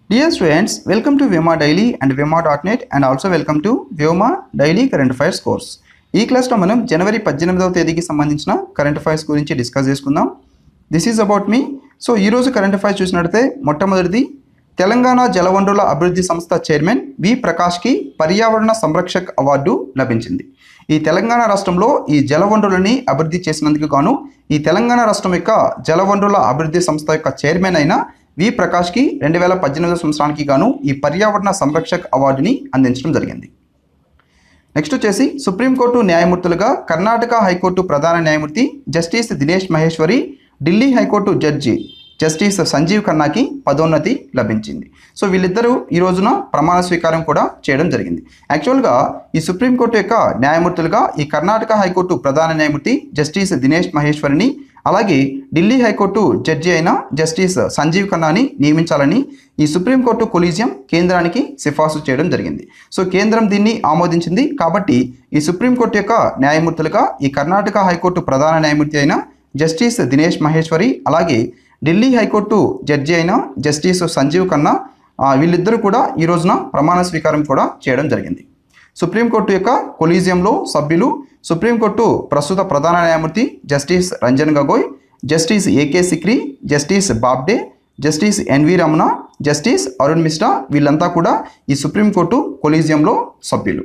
Dear students, welcome to Vyoma Daily and Vyoma.net and also welcome to Vyoma Daily Current Affairs course. ఈ క్లాస్లో మనం జనవరి పద్దెనిమిదవ తేదీకి సంబంధించిన కరెంట్ అఫైర్స్ గురించి డిస్కస్ చేసుకుందాం దిస్ ఈజ్ అబౌట్ మీ సో ఈరోజు కరెంట్ అఫైర్స్ చూసినట్లయితే మొట్టమొదటిది తెలంగాణ జలవనరుల అభివృద్ధి సంస్థ చైర్మన్ వి ప్రకాష్కి పర్యావరణ సంరక్షక్ అవార్డు లభించింది ఈ తెలంగాణ రాష్ట్రంలో ఈ జలవనరులని అభివృద్ధి చేసినందుకు గాను ఈ తెలంగాణ రాష్ట్రం యొక్క జలవనరుల అభివృద్ధి సంస్థ యొక్క చైర్మన్ అయిన వి ప్రకాష్కి రెండు వేల పద్దెనిమిదవ సంవత్సరానికి గాను ఈ పర్యావరణ సంరక్షక్ అవార్డుని అందించడం జరిగింది నెక్స్ట్ వచ్చేసి సుప్రీంకోర్టు న్యాయమూర్తులుగా కర్ణాటక హైకోర్టు ప్రధాన న్యాయమూర్తి justice Dinesh Maheshwari Delhi high court judge justice Sanjiv ఖన్నాకి పదోన్నతి లభించింది సో వీళ్ళిద్దరూ ఈ రోజున ప్రమాణ స్వీకారం కూడా చేయడం జరిగింది యాక్చువల్గా ఈ సుప్రీంకోర్టు యొక్క న్యాయమూర్తులుగా ఈ కర్ణాటక హైకోర్టు ప్రధాన న్యాయమూర్తి జస్టిస్ దినేష్ మహేశ్వరిని అలాగే ఢిల్లీ హైకోర్టు జడ్జి అయిన జస్టిస్ సంజీవ్ ఖన్నాని నియమించాలని ఈ సుప్రీంకోర్టు కొలీజియం కేంద్రానికి సిఫార్సు చేయడం జరిగింది సో కేంద్రం దీన్ని ఆమోదించింది కాబట్టి ఈ సుప్రీంకోర్టు యొక్క న్యాయమూర్తులుగా ఈ కర్ణాటక హైకోర్టు ప్రధాన న్యాయమూర్తి అయిన జస్టిస్ దినేష్ మహేశ్వరి అలాగే ఢిల్లీ హైకోర్టు జడ్జి అయిన జస్టిస్ సంజీవ్ ఖన్నా ఆ, వీళ్ళిద్దరూ కూడా ఈ రోజున ప్రమాణ స్వీకారం కూడా చేయడం జరిగింది సుప్రీంకోర్టు యొక్క కొలీజియంలో సభ్యులు సుప్రీంకోర్టు ప్రస్తుత ప్రధాన న్యాయమూర్తి justice Ranjan Gogoi justice AK Sikri justice Bobde justice NV Ramana justice Arun Mishra వీళ్ళంతా కూడా ఈ సుప్రీంకోర్టు కొలీజియంలో సభ్యులు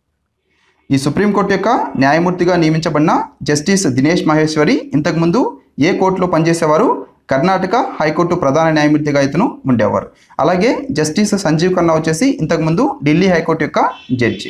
ఈ సుప్రీంకోర్టు యొక్క న్యాయమూర్తిగా నియమించబడిన జస్టిస్ దినేష్ మహేశ్వరి ఇంతకుముందు ఏ కోర్టులో పనిచేసేవారు కర్ణాటక హైకోర్టు ప్రధాన న్యాయమూర్తిగా ఇతను ఉండేవారు అలాగే జస్టిస్ సంజీవ్ ఖన్నా వచ్చేసి ఇంతకుముందు ఢిల్లీ హైకోర్టు యొక్క జడ్జి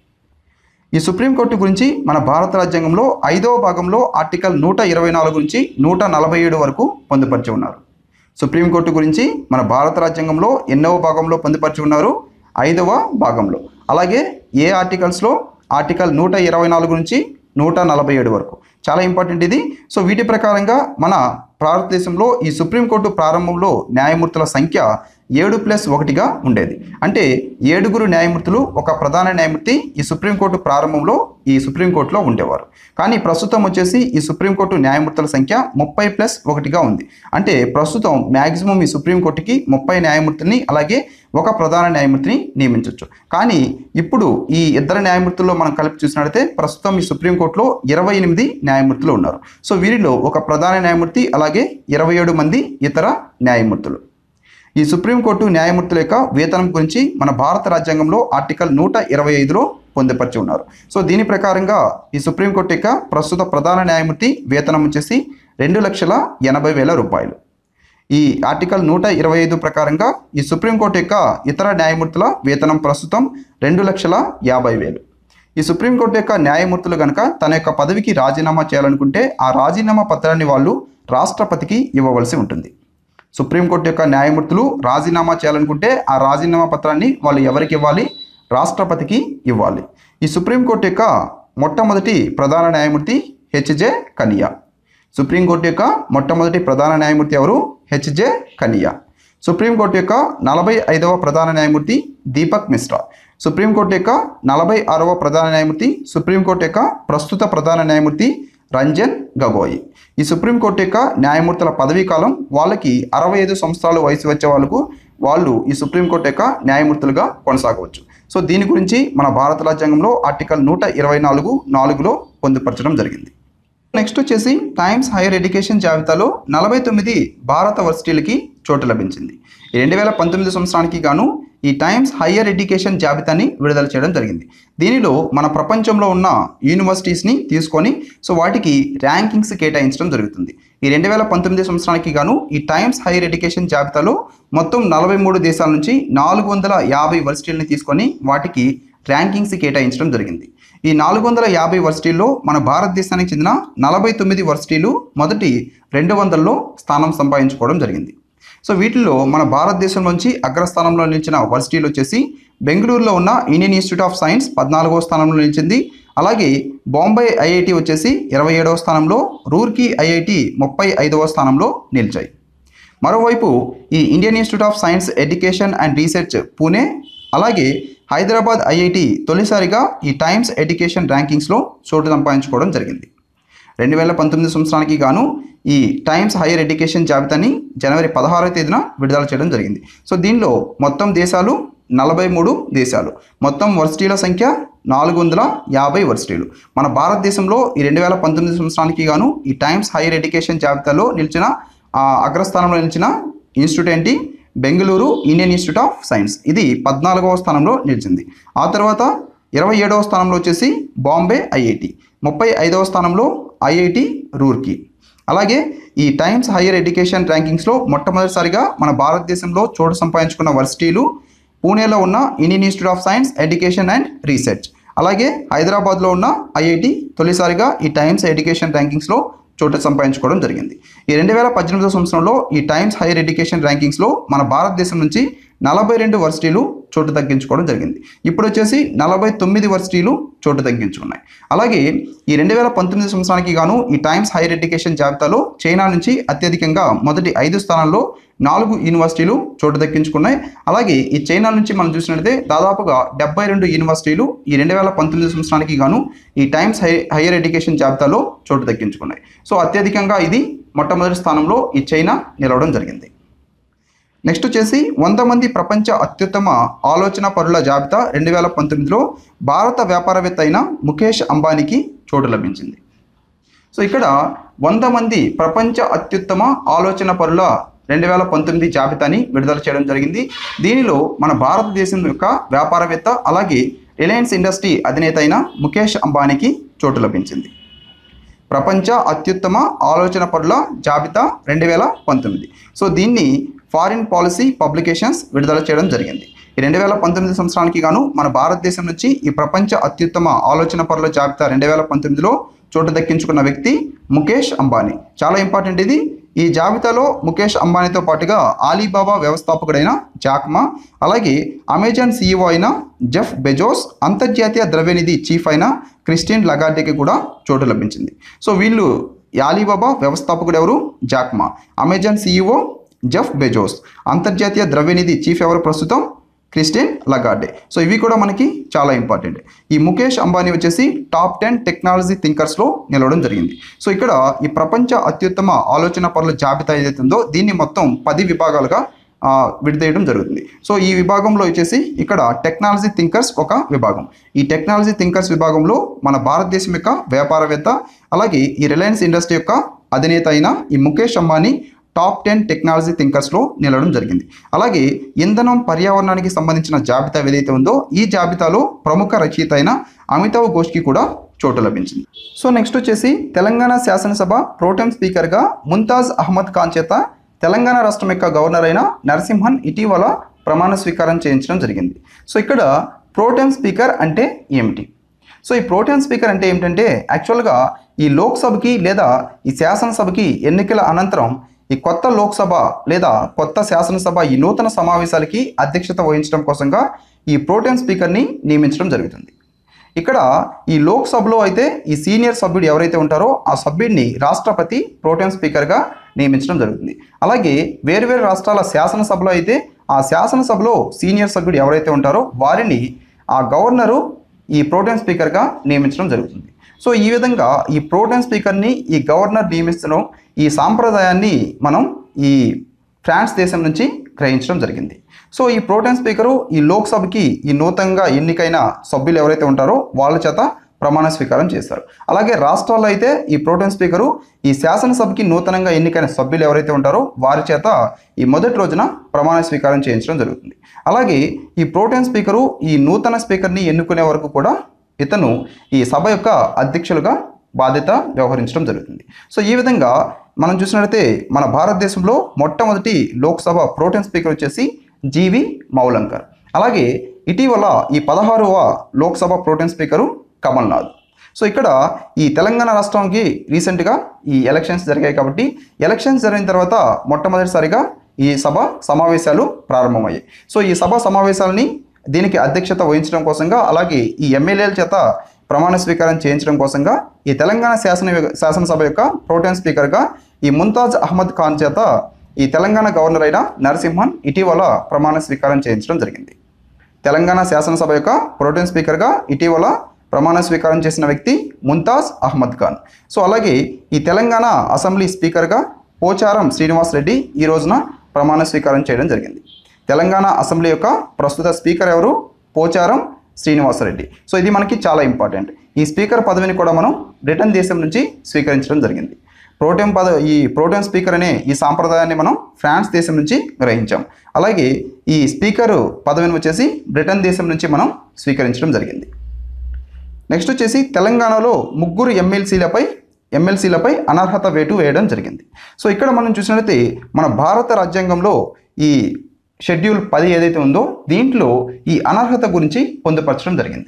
ఈ సుప్రీంకోర్టు గురించి మన భారత రాజ్యాంగంలో ఐదవ భాగంలో ఆర్టికల్ నూట ఇరవై నాలుగు నుంచి నూట నలభై ఏడు వరకు పొందుపరిచి ఉన్నారు సుప్రీంకోర్టు గురించి మన భారత రాజ్యాంగంలో ఎన్నవ భాగంలో పొందుపరిచి ఉన్నారు ఐదవ భాగంలో అలాగే ఏ ఆర్టికల్స్లో ఆర్టికల్ నూట ఇరవై నాలుగు నుంచి నూట నలభై ఏడు వరకు చాలా ఇంపార్టెంట్ ఇది సో వీటి ప్రకారంగా మన భారతదేశంలో ఈ సుప్రీంకోర్టు ప్రారంభంలో న్యాయమూర్తుల సంఖ్య ఏడు ప్లస్ ఒకటిగా ఉండేది అంటే ఏడుగురు న్యాయమూర్తులు ఒక ప్రధాన న్యాయమూర్తి ఈ సుప్రీంకోర్టు ప్రారంభంలో ఈ సుప్రీంకోర్టులో ఉండేవారు కానీ ప్రస్తుతం వచ్చేసి ఈ సుప్రీంకోర్టు న్యాయమూర్తుల సంఖ్య ముప్పై ప్లస్ ఒకటిగా ఉంది అంటే ప్రస్తుతం మ్యాక్సిమం ఈ సుప్రీంకోర్టుకి ముప్పై న్యాయమూర్తిని అలాగే ఒక ప్రధాన న్యాయమూర్తిని నియమించవచ్చు కానీ ఇప్పుడు ఈ ఇద్దరు న్యాయమూర్తుల్లో మనం కలిపి చూసినట్లయితే ప్రస్తుతం ఈ సుప్రీంకోర్టులో ఇరవై ఎనిమిది న్యాయమూర్తులు ఉన్నారు సో వీరిలో ఒక ప్రధాన న్యాయమూర్తి అలాగే ఇరవై ఏడు మంది ఇతర న్యాయమూర్తులు ఈ సుప్రీంకోర్టు న్యాయమూర్తుల యొక్క వేతనం గురించి మన భారత రాజ్యాంగంలో ఆర్టికల్ నూట ఇరవై ఐదులో పొందుపరిచి ఉన్నారు సో దీని ప్రకారంగా ఈ సుప్రీంకోర్టు యొక్క ప్రస్తుత ప్రధాన న్యాయమూర్తి వేతనం వచ్చేసి రెండు లక్షల ఎనభై వేల రూపాయలు ఈ ఆర్టికల్ నూట ఇరవై ఐదు ప్రకారంగా ఈ సుప్రీంకోర్టు యొక్క ఇతర న్యాయమూర్తుల వేతనం ప్రస్తుతం రెండు లక్షల యాభై వేలు ఈ సుప్రీంకోర్టు యొక్క న్యాయమూర్తులు కనుక తన యొక్క పదవికి రాజీనామా చేయాలనుకుంటే ఆ రాజీనామా పత్రాన్ని వాళ్ళు రాష్ట్రపతికి ఇవ్వవలసి ఉంటుంది సుప్రీంకోర్టు యొక్క న్యాయమూర్తులు రాజీనామా చేయాలనుకుంటే ఆ రాజీనామా పత్రాన్ని వాళ్ళు ఎవరికి ఇవ్వాలి రాష్ట్రపతికి ఇవ్వాలి ఈ సుప్రీంకోర్టు యొక్క మొట్టమొదటి ప్రధాన న్యాయమూర్తి హెచ్జే కనియా సుప్రీంకోర్టు యొక్క మొట్టమొదటి ప్రధాన న్యాయమూర్తి ఎవరు హెచ్జే కనియా సుప్రీంకోర్టు యొక్క నలభై ఐదవ ప్రధాన న్యాయమూర్తి దీపక్ మిశ్రా సుప్రీంకోర్టు యొక్క నలభై ఆరవ ప్రధాన న్యాయమూర్తి సుప్రీంకోర్టు యొక్క ప్రస్తుత ప్రధాన న్యాయమూర్తి రంజన్ గగోయ్ ఈ సుప్రీంకోర్టు యొక్క న్యాయమూర్తుల పదవీ కాలం వాళ్ళకి అరవై ఐదు సంవత్సరాలు వయసు వచ్చే వాళ్ళకు వాళ్ళు ఈ సుప్రీంకోర్టు యొక్క న్యాయమూర్తులుగా కొనసాగవచ్చు సో దీని గురించి మన భారత రాజ్యాంగంలో ఆర్టికల్ నూట ఇరవై నాలుగు నాలుగులో పొందుపరచడం జరిగింది నెక్స్ట్ వచ్చేసి టైమ్స్ హైయర్ ఎడ్యుకేషన్ జాబితాలో నలభై తొమ్మిది భారత వర్సిటీలకి చోటు లభించింది ఈ రెండు వేల పంతొమ్మిది సంవత్సరానికి గాను ఈ టైమ్స్ హయ్యర్ ఎడ్యుకేషన్ జాబితాని విడుదల చేయడం జరిగింది దీనిలో మన ప్రపంచంలో ఉన్న యూనివర్సిటీస్ని తీసుకొని సో వాటికి ర్యాంకింగ్స్ కేటాయించడం జరుగుతుంది ఈ రెండు వేల పంతొమ్మిది సంవత్సరానికి గాను ఈ టైమ్స్ హైయర్ ఎడ్యుకేషన్ జాబితాలో మొత్తం నలభై మూడు దేశాల నుంచి నాలుగు వందల యాభై వర్సిటీలని తీసుకొని వాటికి ర్యాంకింగ్స్ కేటాయించడం జరిగింది ఈ నాలుగు వందల యాభై వర్సిటీల్లో మన భారతదేశానికి చెందిన నలభై తొమ్మిది వర్సిటీలు మొదటి రెండు వందల్లో స్థానం సంపాదించుకోవడం జరిగింది సో వీటిల్లో మన భారతదేశం నుంచి అగ్రస్థానంలో నిలిచిన వర్సిటీలు వచ్చేసి బెంగళూరులో ఉన్న ఇండియన్ ఇన్స్టిట్యూట్ ఆఫ్ సైన్స్ పద్నాలుగవ స్థానంలో నిలిచింది అలాగే బాంబే ఐఐటి వచ్చేసి ఇరవై ఏడవ స్థానంలో రూర్కీ ఐఐటి ముప్పై ఐదవ స్థానంలో నిలిచాయి మరోవైపు ఈ Indian Institute of Science Education and Research Pune అలాగే హైదరాబాద్ ఐఐటి తొలిసారిగా ఈ టైమ్స్ ఎడ్యుకేషన్ ర్యాంకింగ్స్లో చోటు సంపాదించుకోవడం జరిగింది రెండు వేల పంతొమ్మిది సంవత్సరానికి గాను ఈ టైమ్స్ హైయర్ ఎడ్యుకేషన్ జాబితాని జనవరి పదహారవ తేదీన విడుదల చేయడం జరిగింది సో దీనిలో మొత్తం దేశాలు నలభై మూడు దేశాలు మొత్తం వర్సిటీల సంఖ్య నాలుగు వందల యాభై వర్సిటీలు మన భారతదేశంలో ఈ రెండు వేల పంతొమ్మిది సంవత్సరానికి గాను ఈ టైమ్స్ హైయర్ ఎడ్యుకేషన్ జాబితాలో నిలిచిన ఆ, అగ్రస్థానంలో నిలిచిన ఇన్స్టిట్యూట్ ఏంటి Bengaluru Indian Institute of Science ఇది పద్నాలుగవ స్థానంలో నిలిచింది ఆ తర్వాత ఇరవై ఏడవ స్థానంలో వచ్చేసి బాంబే ఐఐటి ముప్పై ఐదవ స్థానంలో ఐఐటి రూర్కీ అలాగే ఈ టైమ్స్ హైయర్ ఎడ్యుకేషన్ ర్యాంకింగ్స్లో మొట్టమొదటిసారిగా మన భారతదేశంలో చోటు సంపాదించుకున్న వర్సిటీలు పూణేలో ఉన్న Indian Institute of Science Education and Research అలాగే హైదరాబాద్లో ఉన్న ఐఐటి తొలిసారిగా ఈ టైమ్స్ ఎడ్యుకేషన్ ర్యాంకింగ్స్లో చోటు సంపాదించుకోవడం జరిగింది ఈ రెండు వేల పద్దెనిమిదో సంవత్సరంలో ఈ టైమ్స్ హైయర్ ఎడ్యుకేషన్ ర్యాంకింగ్స్లో మన భారతదేశం నుంచి నలభై రెండు వర్సిటీలు చోటు తగ్గించుకోవడం జరిగింది ఇప్పుడు వచ్చేసి నలభై తొమ్మిది వర్సిటీలు చోటు తగ్గించుకున్నాయి అలాగే ఈ రెండు వేల పంతొమ్మిది సంవత్సరానికి గాను ఈ టైమ్స్ హైయర్ ఎడ్యుకేషన్ జాబితాలో చైనా నుంచి అత్యధికంగా మొదటి ఐదు స్థానాల్లో నాలుగు యూనివర్సిటీలు చోటు దక్కించుకున్నాయి అలాగే ఈ చైనా నుంచి మనం చూసినట్లయితే దాదాపుగా డెబ్బై రెండు యూనివర్సిటీలు ఈ రెండు వేల పంతొమ్మిది సంవత్సరానికి గాను ఈ టైమ్స్ హై హైయర్ ఎడ్యుకేషన్ జాబితాలో చోటు దక్కించుకున్నాయి సో అత్యధికంగా ఇది మొట్టమొదటి స్థానంలో ఈ చైనా నిలవడం జరిగింది నెక్స్ట్ వచ్చేసి వంద మంది ప్రపంచ అత్యుత్తమ ఆలోచన పరుల జాబితా రెండు వేల పంతొమ్మిదిలో భారత వ్యాపారవేత్త అయిన ముఖేష్ అంబానీకి చోటు లభించింది సో ఇక్కడ వంద మంది ప్రపంచ అత్యుత్తమ ఆలోచన పరుల రెండు వేల పంతొమ్మిది జాబితాని విడుదల చేయడం జరిగింది దీనిలో మన భారతదేశం యొక్క వ్యాపారవేత్త అలాగే రిలయన్స్ ఇండస్ట్రీ అధినేత అయిన ముఖేష్ అంబానీకి చోటు లభించింది ప్రపంచ అత్యుత్తమ ఆలోచన పరుల జాబితా రెండు వేల పంతొమ్మిది సో దీన్ని ఫారిన్ పాలసీ పబ్లికేషన్స్ విడుదల చేయడం జరిగింది ఈ రెండు వేల పంతొమ్మిది సంవత్సరానికి గాను మన భారతదేశం నుంచి ఈ ప్రపంచ అత్యుత్తమ ఆలోచన పరుల జాబితా రెండు వేల పంతొమ్మిదిలో చోటు దక్కించుకున్న వ్యక్తి ముఖేష్ అంబానీ చాలా ఇంపార్టెంట్ ఇది ఈ జాబితాలో ముఖేష్ అంబానీతో పాటుగా ఆలీబాబా వ్యవస్థాపకుడైన జాక్మా అలాగే అమెజాన్ సీఈఓ అయిన జెఫ్ బెజోస్ అంతర్జాతీయ ద్రవ్యనిధి చీఫ్ అయిన క్రిస్టియన్ లగార్డేకి కూడా చోటు లభించింది సో వీళ్ళు ఈ ఆలీబాబా వ్యవస్థాపకుడు ఎవరు Jack Ma Amazon CEO Jeff Bezos అంతర్జాతీయ ద్రవ్యనిధి చీఫ్ ఎవరు ప్రస్తుతం క్రిస్టియన్ లగార్డే సో ఇవి కూడా మనకి చాలా ఇంపార్టెంట్ ఈ ముఖేష్ అంబానీ వచ్చేసి టాప్ టెన్ టెక్నాలజీ థింకర్స్లో నిలవడం జరిగింది సో ఇక్కడ ఈ ప్రపంచ అత్యుత్తమ ఆలోచన పరుల జాబితా ఏదైతే ఉందో దీన్ని మొత్తం పది విభాగాలుగా ఆ, విడదీయడం జరుగుతుంది సో ఈ విభాగంలో వచ్చేసి ఇక్కడ టెక్నాలజీ థింకర్స్ ఒక విభాగం ఈ టెక్నాలజీ థింకర్స్ విభాగంలో మన భారతదేశం యొక్క వ్యాపారవేత్త అలాగే ఈ రిలయన్స్ ఇండస్ట్రీ యొక్క అధినేత అయిన ఈ Mukesh Ambani top ten technology థింకర్స్లో నిలవడం జరిగింది అలాగే ఇంధనం పర్యావరణానికి సంబంధించిన జాబితా ఏదైతే ఉందో ఈ జాబితాలో ప్రముఖ రచయిత అయిన అమితావ్ ఘోష్కి కూడా చోటు లభించింది సో నెక్స్ట్ వచ్చేసి తెలంగాణ శాసనసభ ప్రోటెం స్పీకర్గా ముంతాజ్ అహ్మద్ ఖాన్ చేత తెలంగాణ రాష్ట్రం యొక్క గవర్నర్ అయిన నరసింహన్ ఇటీవల ప్రమాణ స్వీకారం చేయించడం జరిగింది సో ఇక్కడ ప్రోటెం స్పీకర్ అంటే ఏమిటి సో ఈ ప్రోటెం స్పీకర్ అంటే ఏమిటంటే యాక్చువల్గా ఈ లోక్సభకి లేదా ఈ శాసనసభకి ఎన్నికల అనంతరం ఈ కొత్త లోక్సభ లేదా కొత్త శాసనసభ ఈ నూతన సమావేశాలకి అధ్యక్షత వహించడం కోసంగా ఈ ప్రోటెం స్పీకర్ని నియమించడం జరుగుతుంది ఇక్కడ ఈ లోక్సభలో అయితే ఈ సీనియర్ సభ్యుడు ఎవరైతే ఉంటారో ఆ సభ్యుడిని రాష్ట్రపతి ప్రోటెం స్పీకర్గా నియమించడం జరుగుతుంది అలాగే వేరువేరు రాష్ట్రాల శాసనసభలో అయితే ఆ శాసనసభలో సీనియర్ సభ్యుడు ఎవరైతే ఉంటారో వారిని ఆ గవర్నరు ఈ ప్రోటెం స్పీకర్గా నియమించడం జరుగుతుంది సో ఈ విధంగా ఈ ప్రోటెం స్పీకర్ని ఈ గవర్నర్ నియమించడం ఈ సాంప్రదాయాన్ని మనం ఈ ఫ్రాన్స్ దేశం నుంచి గ్రహించడం జరిగింది సో ఈ ప్రోటెం స్పీకరు ఈ లోక్సభకి ఈ నూతనంగా ఎన్నికైన సభ్యులు ఎవరైతే ఉంటారో వాళ్ళ చేత ప్రమాణ స్వీకారం చేస్తారు అలాగే రాష్ట్రాల్లో అయితే ఈ ప్రోటెం స్పీకరు ఈ శాసనసభకి నూతనంగా ఎన్నికైన సభ్యులు ఎవరైతే ఉంటారో వారి చేత ఈ మొదటి రోజున ప్రమాణ స్వీకారం చేయించడం జరుగుతుంది అలాగే ఈ ప్రోటెం స్పీకరు ఈ నూతన స్పీకర్ని ఎన్నుకునే వరకు కూడా ఇతను ఈ సభ యొక్క అధ్యక్షులుగా బాధ్యత వ్యవహరించడం జరుగుతుంది సో ఈ విధంగా మనం చూసినట్లయితే మన భారతదేశంలో మొట్టమొదటి లోక్సభ ప్రోటెం స్పీకర్ వచ్చేసి జీవి మౌలంకర్ అలాగే ఇటీవల ఈ పదహారవ Lok Sabha pro tem speaker Kamal Nath so ఇక్కడ ఈ తెలంగాణ రాష్ట్రానికి రీసెంట్గా ఈ ఎలక్షన్స్ జరిగాయి కాబట్టి ఎలక్షన్స్ జరిగిన తర్వాత మొట్టమొదటిసారిగా ఈ సభ సమావేశాలు ప్రారంభమయ్యాయి సో ఈ సభ సమావేశాలని దీనికి అధ్యక్షత వహించడం కోసంగా అలాగే ఈ ఎమ్మెల్యేల చేత ప్రమాణ స్వీకారం చేయించడం కోసంగా ఈ తెలంగాణ శాసన శాసనసభ యొక్క ప్రోటెన్ స్పీకర్గా ఈ ముంతాజ్ అహ్మద్ ఖాన్ చేత ఈ తెలంగాణ గవర్నర్ అయిన నరసింహన్ ఇటీవల ప్రమాణ స్వీకారం చేయించడం జరిగింది తెలంగాణ శాసనసభ యొక్క ప్రోటెన్ స్పీకర్గా ఇటీవల ప్రమాణ స్వీకారం చేసిన వ్యక్తి ముంతాజ్ అహ్మద్ ఖాన్ సో అలాగే ఈ తెలంగాణ అసెంబ్లీ స్పీకర్గా పోచారం శ్రీనివాస్ రెడ్డి ఈ రోజున ప్రమాణ స్వీకారం చేయడం జరిగింది తెలంగాణ అసెంబ్లీ యొక్క ప్రస్తుత స్పీకర్ ఎవరు పోచారం శ్రీనివాసరెడ్డి సో ఇది మనకి చాలా ఇంపార్టెంట్ ఈ స్పీకర్ పదవిని కూడా మనం బ్రిటన్ దేశం నుంచి స్వీకరించడం జరిగింది ప్రోటెం పద ఈ ప్రోటెం స్పీకర్ అనే ఈ సాంప్రదాయాన్ని మనం ఫ్రాన్స్ దేశం నుంచి గ్రహించాం అలాగే ఈ స్పీకర్ పదవిని వచ్చేసి బ్రిటన్ దేశం నుంచి మనం స్వీకరించడం జరిగింది నెక్స్ట్ వచ్చేసి తెలంగాణలో ముగ్గురు ఎమ్మెల్సీలపై ఎమ్మెల్సీలపై అనర్హత వేటు వేయడం జరిగింది సో ఇక్కడ మనం చూసినట్లయితే మన భారత రాజ్యాంగంలో ఈ షెడ్యూల్ పది ఏదైతే ఉందో దీంట్లో ఈ అనర్హత గురించి పొందుపరచడం జరిగింది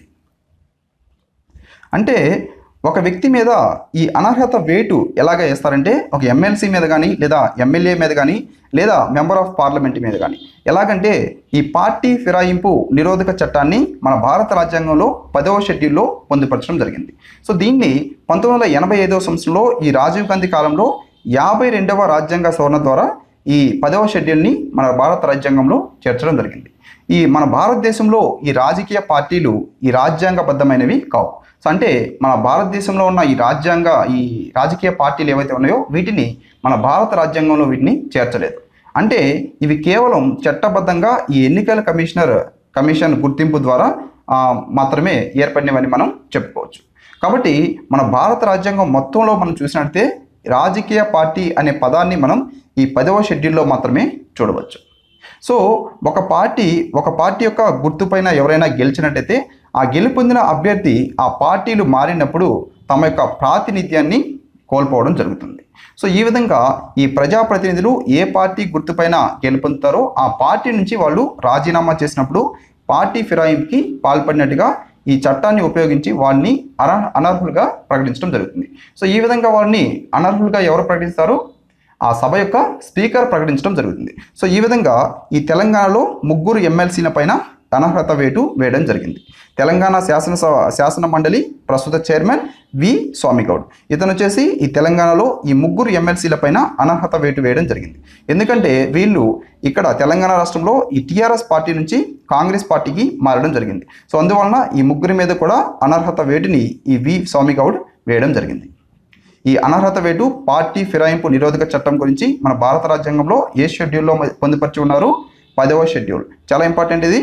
అంటే ఒక వ్యక్తి మీద ఈ అనర్హత వేటు ఎలాగ వేస్తారంటే ఒక ఎమ్మెల్సీ మీద కానీ లేదా ఎమ్మెల్యే మీద కానీ లేదా మెంబర్ ఆఫ్ పార్లమెంట్ మీద కానీ ఎలాగంటే ఈ పార్టీ ఫిరాయింపు నిరోధక చట్టాన్ని మన భారత రాజ్యాంగంలో పదవ షెడ్యూల్లో పొందుపరచడం జరిగింది సో దీన్ని పంతొమ్మిది వందల ఎనభై ఐదవ సంవత్సరంలో ఈ రాజీవ్ గాంధీ కాలంలో యాభై రెండవ రాజ్యాంగ సవరణ ద్వారా ఈ పదవ షెడ్యూల్ని మన భారత రాజ్యాంగంలో చేర్చడం జరిగింది ఈ మన భారతదేశంలో ఈ రాజకీయ పార్టీలు ఈ రాజ్యాంగబద్ధమైనవి కావు సో అంటే మన భారతదేశంలో ఉన్న ఈ రాజ్యాంగ ఈ రాజకీయ పార్టీలు ఏవైతే ఉన్నాయో వీటిని మన భారత రాజ్యాంగంలో వీటిని చేర్చలేదు అంటే ఇవి కేవలం చట్టబద్ధంగా ఈ ఎన్నికల కమిషనర్ కమిషన్ గుర్తింపు ద్వారా ఆ, మాత్రమే ఏర్పడినవని మనం చెప్పుకోవచ్చు కాబట్టి మన భారత రాజ్యాంగం మొత్తంలో మనం చూసినట్లయితే రాజకీయ పార్టీ అనే పదాన్ని మనం ఈ పదవ షెడ్యూల్లో మాత్రమే చూడవచ్చు సో ఒక పార్టీ ఒక పార్టీ యొక్క గుర్తుపైన ఎవరైనా గెలిచినట్టయితే ఆ గెలుపొందిన అభ్యర్థి ఆ పార్టీలు మారినప్పుడు తమ యొక్క ప్రాతినిధ్యాన్ని కోల్పోవడం జరుగుతుంది సో ఈ విధంగా ఈ ప్రజాప్రతినిధులు ఏ పార్టీ గుర్తుపైన గెలుపొందుతారో ఆ పార్టీ నుంచి వాళ్ళు రాజీనామా చేసినప్పుడు పార్టీ ఫిరాయింపుకి పాల్పడినట్టుగా ఈ చట్టాన్ని ఉపయోగించి వారిని అన అనర్హులుగా ప్రకటించడం జరుగుతుంది సో ఈ విధంగా వారిని అనర్హులుగా ఎవరు ప్రకటిస్తారు ఆ సభ యొక్క స్పీకర్ ప్రకటించడం జరుగుతుంది సో ఈ విధంగా ఈ తెలంగాణలో ముగ్గురు ఎమ్మెల్సీల పైన అనర్హత వేటు వేయడం జరిగింది తెలంగాణ శాసనసభ శాసన మండలి ప్రస్తుత చైర్మన్ వి స్వామిగౌడ్ ఇతను వచ్చేసి ఈ తెలంగాణలో ఈ ముగ్గురు ఎమ్మెల్సీల పైన అనర్హత వేటు వేయడం జరిగింది ఎందుకంటే వీళ్ళు ఇక్కడ తెలంగాణ రాష్ట్రంలో ఈ టీఆర్ఎస్ పార్టీ నుంచి కాంగ్రెస్ పార్టీకి మారడం జరిగింది సో అందువలన ఈ ముగ్గురి మీద కూడా అనర్హత వేటుని ఈ వి స్వామిగౌడ్ వేయడం జరిగింది ఈ అనర్హత వేటు పార్టీ ఫిరాయింపు నిరోధక చట్టం గురించి మన భారత రాజ్యాంగంలో ఏ షెడ్యూల్లో పొందుపరిచి ఉన్నారు పదవ షెడ్యూల్ చాలా ఇంపార్టెంట్ ఇది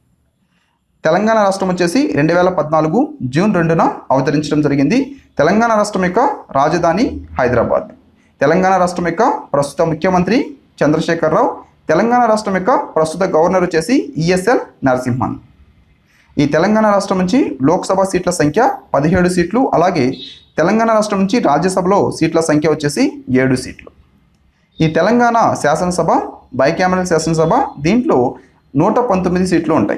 తెలంగాణ రాష్ట్రం వచ్చేసి రెండు వేల పద్నాలుగు జూన్ రెండున అవతరించడం జరిగింది తెలంగాణ రాష్ట్రం యొక్క రాజధాని హైదరాబాద్ తెలంగాణ రాష్ట్రం యొక్క ప్రస్తుత ముఖ్యమంత్రి చంద్రశేఖరరావు తెలంగాణ రాష్ట్రం యొక్క ప్రస్తుత గవర్నర్ వచ్చేసి ఈఎస్ఎల్ నరసింహన్ ఈ తెలంగాణ రాష్ట్రం నుంచి లోక్సభ సీట్ల సంఖ్య పదిహేడు సీట్లు అలాగే తెలంగాణ రాష్ట్రం నుంచి రాజ్యసభలో సీట్ల సంఖ్య వచ్చేసి ఏడు సీట్లు ఈ తెలంగాణ శాసనసభ బైకామరల్ శాసనసభ దీంట్లో నూట పంతొమ్మిది సీట్లు ఉంటాయి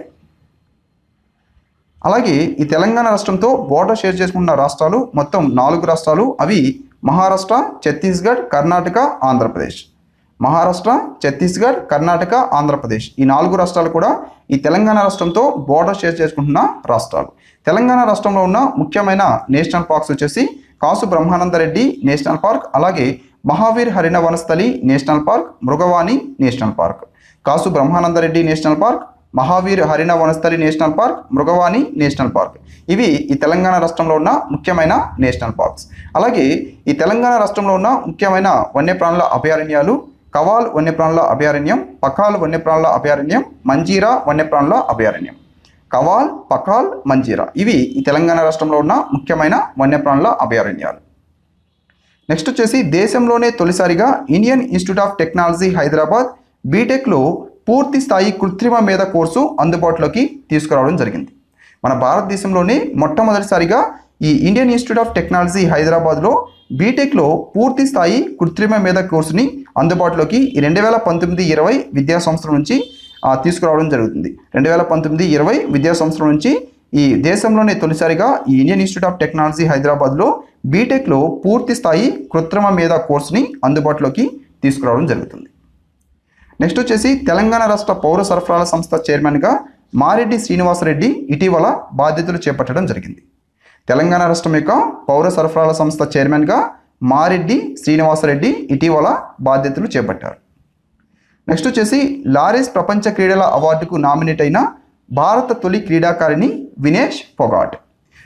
అలాగే ఈ తెలంగాణ రాష్ట్రంతో బోర్డర్ షేర్ చేసుకున్న రాష్ట్రాలు మొత్తం నాలుగు రాష్ట్రాలు అవి మహారాష్ట్ర ఛత్తీస్గఢ్ కర్ణాటక ఆంధ్రప్రదేశ్ మహారాష్ట్ర ఛత్తీస్గఢ్ కర్ణాటక ఆంధ్రప్రదేశ్ ఈ నాలుగు రాష్ట్రాలు కూడా ఈ తెలంగాణ రాష్ట్రంతో బోర్డర్ షేర్ చేసుకుంటున్న రాష్ట్రాలు తెలంగాణ రాష్ట్రంలో ఉన్న ముఖ్యమైన నేషనల్ పార్క్స్ వచ్చేసి కాసు బ్రహ్మానందరెడ్డి నేషనల్ పార్క్ అలాగే Mahavir Harina Vanasthali national park Mrugavani national park Kasu Brahmananda Reddy national park Mahavir Harina Vanasthali national park Mrugavani national park ఇవి ఈ తెలంగాణ రాష్ట్రంలో ఉన్న ముఖ్యమైన నేషనల్ పార్క్స్ అలాగే ఈ తెలంగాణ రాష్ట్రంలో ఉన్న ముఖ్యమైన వన్యప్రాణుల అభయారణ్యాలు కవాల్ వన్యప్రాణుల అభయారణ్యం పకాల్ వన్యప్రాణుల అభయారణ్యం మంజీరా వన్యప్రాణుల అభయారణ్యం కవాల్ పకాల్ మంజీరా ఇవి ఈ తెలంగాణ రాష్ట్రంలో ఉన్న ముఖ్యమైన వన్యప్రాణుల అభయారణ్యాలు నెక్స్ట్ వచ్చేసి దేశంలోనే తొలిసారిగా Indian Institute of Technology Hyderabad బీటెక్లో పూర్తి స్థాయి కృత్రిమ మేధ కోర్సు అందుబాటులోకి తీసుకురావడం జరిగింది మన భారతదేశంలోనే మొట్టమొదటిసారిగా ఈ ఇండియన్ ఇన్స్టిట్యూట్ ఆఫ్ టెక్నాలజీ హైదరాబాద్లో బీటెక్లో పూర్తి స్థాయి కృత్రిమ మేధ కోర్సుని అందుబాటులోకి ఈ రెండు వేల పంతొమ్మిది ఇరవై విద్యా సంవత్సరం నుంచి ఆ, తీసుకురావడం జరుగుతుంది రెండు వేల పంతొమ్మిది ఇరవై విద్యా సంవత్సరం నుంచి ఈ దేశంలోనే తొలిసారిగా ఈ ఇండియన్ ఇన్స్టిట్యూట్ ఆఫ్ టెక్నాలజీ హైదరాబాద్లో బీటెక్లో పూర్తి స్థాయి కృత్రిమ మేధ కోర్సుని అందుబాటులోకి తీసుకురావడం జరుగుతుంది నెక్స్ట్ వచ్చేసి తెలంగాణ రాష్ట్ర పౌర సరఫరాల సంస్థ చైర్మన్గా మారెడ్డి శ్రీనివాసరెడ్డి ఇటీవల బాధ్యతలు చేపట్టడం జరిగింది తెలంగాణ రాష్ట్రం యొక్క పౌర సరఫరాల సంస్థ చైర్మన్గా మారెడ్డి శ్రీనివాసరెడ్డి ఇటీవల బాధ్యతలు చేపట్టారు నెక్స్ట్ వచ్చేసి లారెస్ ప్రపంచ క్రీడల అవార్డుకు నామినేట్ అయిన భారత తొలి క్రీడాకారిణి వినేష్ పొగాట్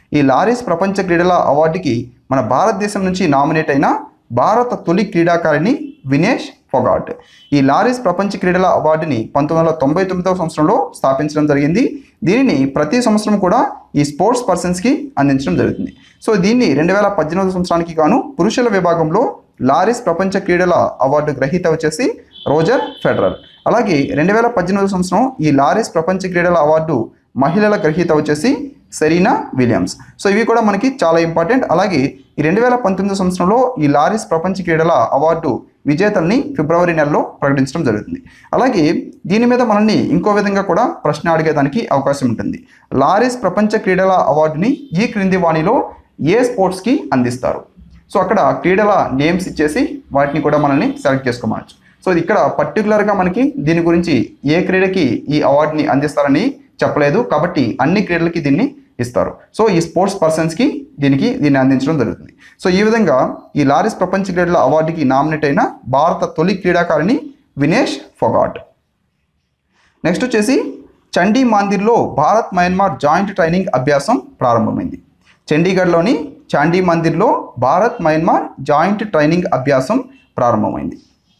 ఈ లారీస్ ప్రపంచ క్రీడల అవార్డుకి మన భారతదేశం నుంచి నామినేట్ అయిన భారత తొలి క్రీడాకారిణి వినేష్ ఫొగాట్ ఈ లారీస్ ప్రపంచ క్రీడల అవార్డుని పంతొమ్మిది వందల తొంభై తొమ్మిదవ సంవత్సరంలో స్థాపించడం జరిగింది దీనిని ప్రతి సంవత్సరం కూడా ఈ స్పోర్ట్స్ పర్సన్స్కి అందించడం జరుగుతుంది సో దీన్ని రెండు వేల పద్దెనిమిది సంవత్సరానికి గాను పురుషుల విభాగంలో లారీస్ ప్రపంచ క్రీడల అవార్డు గ్రహీత వచ్చేసి రోజర్ ఫెడరల్ అలాగే రెండు వేల పద్దెనిమిది సంవత్సరం ఈ లారీస్ ప్రపంచ క్రీడల అవార్డు మహిళల గ్రహీత వచ్చేసి సెరీనా విలియమ్స్ సో ఇవి కూడా మనకి చాలా ఇంపార్టెంట్ అలాగే ఈ రెండు వేల పంతొమ్మిది సంవత్సరంలో ఈ లారీస్ ప్రపంచ క్రీడల అవార్డు విజేతల్ని ఫిబ్రవరి నెలలో ప్రకటించడం జరుగుతుంది అలాగే దీని మీద మనల్ని ఇంకో విధంగా కూడా ప్రశ్న అడిగేదానికి అవకాశం ఉంటుంది లారీస్ ప్రపంచ క్రీడల అవార్డుని ఈ క్రింది వాణిలో ఏ స్పోర్ట్స్కి అందిస్తారు సో అక్కడ క్రీడల నేమ్స్ ఇచ్చేసి వాటిని కూడా మనల్ని సెలెక్ట్ చేసుకోవచ్చు సో ఇక్కడ పర్టికులర్గా మనకి దీని గురించి ఏ క్రీడకి ఈ అవార్డుని అందిస్తారని చెప్పలేదు కాబట్టి అన్ని క్రీడలకి దీన్ని ఇస్తారు సో ఈ స్పోర్ట్స్ పర్సన్స్కి దీనికి దీన్ని అందించడం జరుగుతుంది సో ఈ విధంగా ఈ లారీస్ ప్రపంచ క్రీడల అవార్డుకి నామినేట్ అయిన భారత తొలి క్రీడాకారిణి వినేష్ ఫొగాట్ నెక్స్ట్ వచ్చేసి చండీ మందిర్లో భారత్ మయన్మార్ జాయింట్ ట్రైనింగ్ అభ్యాసం ప్రారంభమైంది చండీగఢ్లోని చాండీ మందిర్లో భారత్ మయన్మార్ జాయింట్ ట్రైనింగ్ అభ్యాసం ప్రారంభమైంది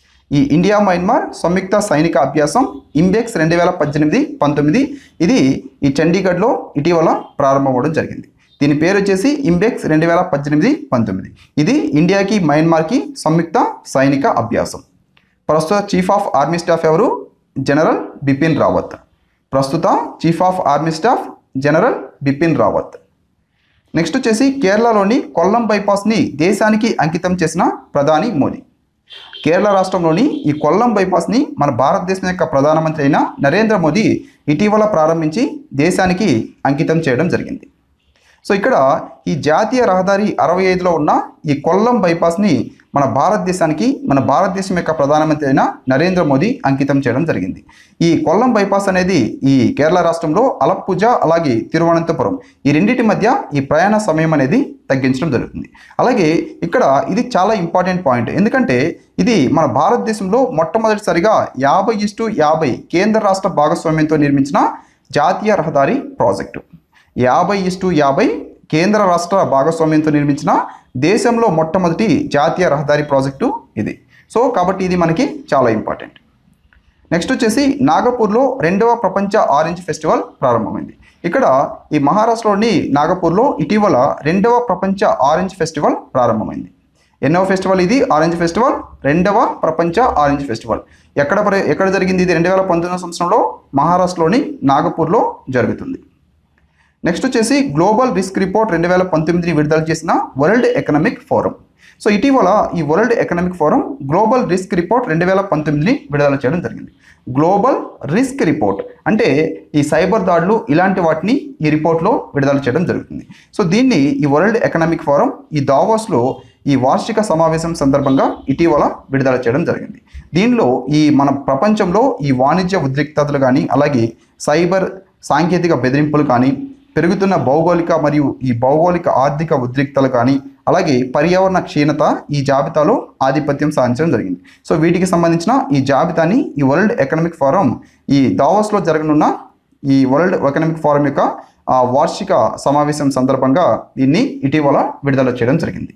ఈ ఇండియా మయన్మార్ సంయుక్త సైనిక అభ్యాసం ఇంబెక్స్ రెండు వేల పద్దెనిమిది పంతొమ్మిది ఇది ఈ చండీగఢ్లో ఇటీవల ప్రారంభమవడం జరిగింది దీని పేరు వచ్చేసి ఇంబెక్స్ రెండు వేల పద్దెనిమిది పంతొమ్మిది ఇది ఇండియాకి మయన్మార్కి సంయుక్త సైనిక అభ్యాసం ప్రస్తుత చీఫ్ ఆఫ్ ఆర్మీ స్టాఫ్ ఎవరు జనరల్ బిపిన్ రావత్ ప్రస్తుత chief of army staff general Bipin Rawat next వచ్చేసి కేరళలోని కొల్లం బైపాస్ని దేశానికి అంకితం చేసిన ప్రధాని మోదీ కేరళ రాష్ట్రంలోని ఈ కొల్లం బైపాస్ని మన భారతదేశం యొక్క ప్రధానమంత్రి అయిన నరేంద్ర మోదీ ఇటీవల ప్రారంభించి దేశానికి అంకితం చేయడం జరిగింది సో ఇక్కడ ఈ జాతీయ రహదారి అరవై ఐదులో ఉన్న ఈ కొల్లం బైపాస్ని మన భారతదేశానికి మన భారతదేశం యొక్క ప్రధానమంత్రి అయిన నరేంద్ర మోదీ అంకితం చేయడం జరిగింది ఈ కొల్లం బైపాస్ అనేది ఈ కేరళ రాష్ట్రంలో అలప్పుజ అలాగే తిరువనంతపురం ఈ రెండింటి మధ్య ఈ ప్రయాణ సమయం అనేది తగ్గించడం జరుగుతుంది అలాగే ఇక్కడ ఇది చాలా ఇంపార్టెంట్ పాయింట్ ఎందుకంటే ఇది మన భారతదేశంలో మొట్టమొదటిసారిగా యాభై ఇస్టు యాభై కేంద్ర రాష్ట్ర భాగస్వామ్యంతో నిర్మించిన జాతీయ రహదారి ప్రాజెక్టు యాభై ఇస్టు యాభై కేంద్ర రాష్ట్ర భాగస్వామ్యంతో నిర్మించిన దేశంలో మొట్టమొదటి జాతీయ రహదారి ప్రాజెక్టు ఇది సో కాబట్టి ఇది మనకి చాలా ఇంపార్టెంట్ నెక్స్ట్ వచ్చేసి నాగపూర్లో రెండవ ప్రపంచ ఆరెంజ్ ఫెస్టివల్ ప్రారంభమైంది ఇక్కడ ఈ మహారాష్ట్రలోని నాగపూర్లో ఇటీవల రెండవ ప్రపంచ ఆరెంజ్ ఫెస్టివల్ ప్రారంభమైంది ఎన్నవ ఫెస్టివల్ ఇది ఆరెంజ్ ఫెస్టివల్ రెండవ ప్రపంచ ఆరెంజ్ ఫెస్టివల్ ఎక్కడ ప్ర- ఎక్కడ జరిగింది ఇది రెండు వేల పంతొమ్మిది సంవత్సరంలో మహారాష్ట్రలోని నాగపూర్లో జరుగుతుంది నెక్స్ట్ వచ్చేసి గ్లోబల్ రిస్క్ రిపోర్ట్ రెండు వేల పంతొమ్మిదిని విడుదల చేసిన వరల్డ్ ఎకనామిక్ ఫోరం సో ఇటీవల ఈ World Economic Forum global risk report రెండు వేల పంతొమ్మిదిని విడుదల చేయడం జరిగింది గ్లోబల్ రిస్క్ రిపోర్ట్ అంటే ఈ సైబర్ దాడులు ఇలాంటి వాటిని ఈ రిపోర్ట్లో విడుదల చేయడం జరుగుతుంది సో దీన్ని ఈ వరల్డ్ ఎకనామిక్ ఫోరం ఈ దావోస్లో ఈ వార్షిక సమావేశం సందర్భంగా ఇటీవల విడుదల చేయడం జరిగింది దీనిలో ఈ మన ప్రపంచంలో ఈ వాణిజ్య ఉద్రిక్తతలు కానీ అలాగే సైబర్ సాంకేతిక బెదిరింపులు కానీ పెరుగుతున్న భౌగోళిక మరియు ఈ భౌగోళిక ఆర్థిక ఉద్రిక్తలు కానీ అలాగే పర్యావరణ క్షీణత ఈ జాబితాలో ఆధిపత్యం సాధించడం జరిగింది సో వీటికి సంబంధించిన ఈ జాబితాని ఈ వరల్డ్ ఎకనామిక్ ఫోరం ఈ దావోస్లో జరగనున్న ఈ వరల్డ్ ఎకనామిక్ ఫోరం యొక్క ఆ వార్షిక సమావేశం సందర్భంగా దీన్ని ఇటీవల విడుదల చేయడం జరిగింది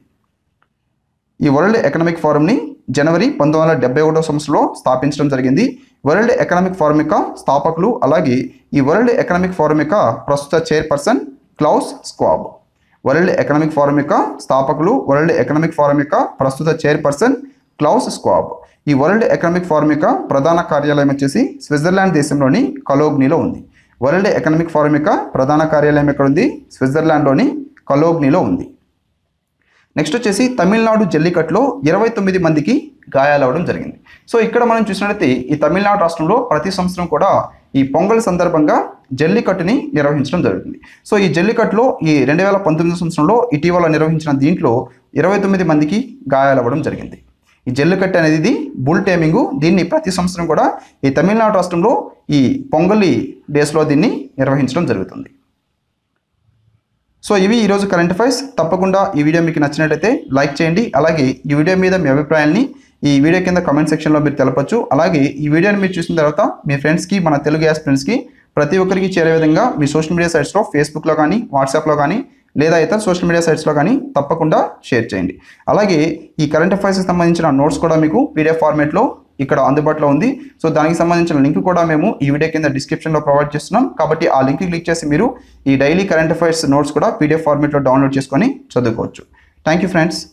ఈ వరల్డ్ ఎకనామిక్ ఫోరంని జనవరి పంతొమ్మిది వందల డెబ్బై ఒకటో సంవత్సరంలో స్థాపించడం జరిగింది వరల్డ్ ఎకనామిక్ ఫోరం యొక్క స్థాపకులు అలాగే ఈ వరల్డ్ ఎకనామిక్ ఫోరం యొక్క ప్రస్తుత chairperson Klaus Schwab World Economic forum యొక్క స్థాపకులు వరల్డ్ ఎకనామిక్ ఫోరం యొక్క ప్రస్తుత చైర్పర్సన్ క్లౌస్ స్క్వాబ్ ఈ వరల్డ్ ఎకనామిక్ ఫోరం యొక్క ప్రధాన కార్యాలయం వచ్చేసి స్విట్జర్లాండ్ దేశంలోని కలోగ్నీలో ఉంది వరల్డ్ ఎకనామిక్ ఫోరం యొక్క ప్రధాన కార్యాలయం ఎక్కడ ఉంది స్విట్జర్లాండ్లోని కలోగ్నీలో ఉంది నెక్స్ట్ వచ్చేసి తమిళనాడు జల్లికట్టులో ఇరవై తొమ్మిది మందికి గాయాలవడం జరిగింది సో ఇక్కడ మనం చూసినట్లయితే ఈ తమిళనాడు రాష్ట్రంలో ప్రతి సంవత్సరం కూడా ఈ పొంగల్ సందర్భంగా జల్లికట్టుని నిర్వహించడం జరుగుతుంది సో ఈ జల్లికట్టులో ఈ రెండు వేల పంతొమ్మిది సంవత్సరంలో ఇటీవల నిర్వహించిన దీంట్లో ఇరవై తొమ్మిది మందికి గాయాలవ్వడం జరిగింది ఈ జల్లికట్టు అనేది ఇది బుల్ టైమింగ్ దీన్ని ప్రతి సంవత్సరం కూడా ఈ తమిళనాడు రాష్ట్రంలో ఈ పొంగలి డేస్లో దీన్ని నిర్వహించడం జరుగుతుంది సో ఇవి ఈరోజు కరెంట్ అఫైర్స్ తప్పకుండా ఈ వీడియో మీకు నచ్చినట్లయితే లైక్ చేయండి అలాగే ఈ వీడియో మీద మీ అభిప్రాయాల్ని ఈ వీడియో కింద కామెంట్ సెక్షన్లో మీరు తెలపచ్చు అలాగే ఈ వీడియోని మీరు చూసిన తర్వాత మీ ఫ్రెండ్స్కి మన తెలుగు యాస్ ఫ్రెండ్స్కి ప్రతి ఒక్కరికి చేరే విధంగా మీ సోషల్ మీడియా సైట్స్లో ఫేస్బుక్లో కానీ వాట్సాప్లో కానీ లేదా ఇతర సోషల్ మీడియా సైట్స్లో కానీ తప్పకుండా షేర్ చేయండి అలాగే ఈ కరెంట్ అఫైర్స్కి సంబంధించిన నోట్స్ కూడా మీకు పీడిఎఫ్ ఫార్మేట్లో ఇక్కడ అందుబాటులో ఉంది సో దానికి సంబంధించిన లింక్ కూడా మేము ఈ వీడియో కింద డిస్క్రిప్షన్లో ప్రొవైడ్ చేస్తున్నాం కాబట్టి ఆ లింక్ క్లిక్ చేసి మీరు ఈ డైలీ కరెంట్ అఫైర్స్ నోట్స్ కూడా పీడిఎఫ్ ఫార్మేట్లో డౌన్లోడ్ చేసుకొని చదువుకోవచ్చు థ్యాంక్ యూ ఫ్రెండ్స్